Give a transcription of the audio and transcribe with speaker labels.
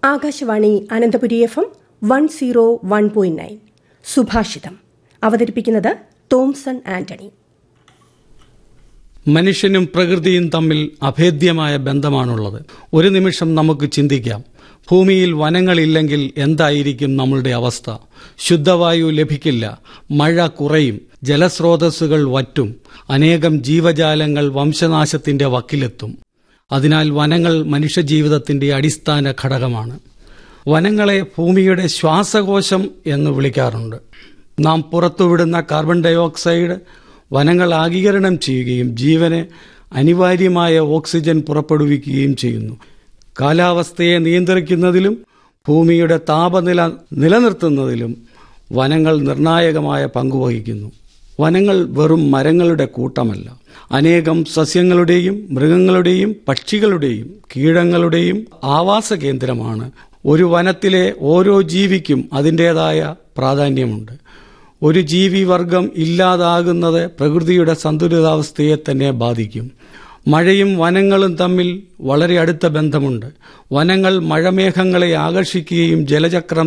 Speaker 1: Akashvani Ananthapuri F M one zero one point nine സുഭാഷിതം അവതരിപ്പിക്കുന്നത് Thomson Antony
Speaker 2: മനുഷ്യനും പ്രകൃതിയും തമ്മിൽ അഭേദ്യമായ ബന്ധമാണുള്ളത് ഒരു നിമിഷം നമുക്ക് ചിന്തിക്കാം ഭൂമിയിൽ വനങ്ങളില്ലെങ്കിൽ എന്തായിരിക്കും നമ്മളുടെ അവസ്ഥ ശുദ്ധവായു ലഭിക്കില്ല മഴ കുറയും ജലസ്രോതസ്സുകൾ വറ്റും അനേകം ജീവജാലങ്ങൾ വംശനാശത്തിന്റെ വക്കിലെത്തും അതിനാൽ വനങ്ങൾ മനുഷ്യജീവിതത്തിന്റെ അടിസ്ഥാന ഘടകമാണ് വനങ്ങളെ ഭൂമിയുടെ ശ്വാസകോശം എന്ന് വിളിക്കാറുണ്ട് നാം പുറത്തുവിടുന്ന കാർബൺ ഡയോക്സൈഡ് വനങ്ങൾ ആഗീകരണം ചെയ്യുകയും ജീവന് അനിവാര്യമായ ഓക്സിജൻ പുറപ്പെടുവിക്കുകയും ചെയ്യുന്നു കാലാവസ്ഥയെ നിയന്ത്രിക്കുന്നതിലും ഭൂമിയുടെ താപനില നിലനിർത്തുന്നതിലും വനങ്ങൾ നിർണായകമായ പങ്കുവഹിക്കുന്നു വനങ്ങൾ വെറും മരങ്ങളുടെ കൂട്ടമല്ല അനേകം സസ്യങ്ങളുടെയും മൃഗങ്ങളുടെയും പക്ഷികളുടെയും കീടങ്ങളുടെയും ആവാസ കേന്ദ്രമാണ് ഒരു വനത്തിലെ ഓരോ ജീവിക്കും അതിൻ്റെതായ പ്രാധാന്യമുണ്ട് ഒരു ജീവിവർഗം ഇല്ലാതാകുന്നത് പ്രകൃതിയുടെ സന്തുലിതാവസ്ഥയെ തന്നെ ബാധിക്കും മഴയും വനങ്ങളും തമ്മിൽ വളരെ അടുത്ത ബന്ധമുണ്ട് വനങ്ങൾ മഴമേഘങ്ങളെ ആകർഷിക്കുകയും ജലചക്രം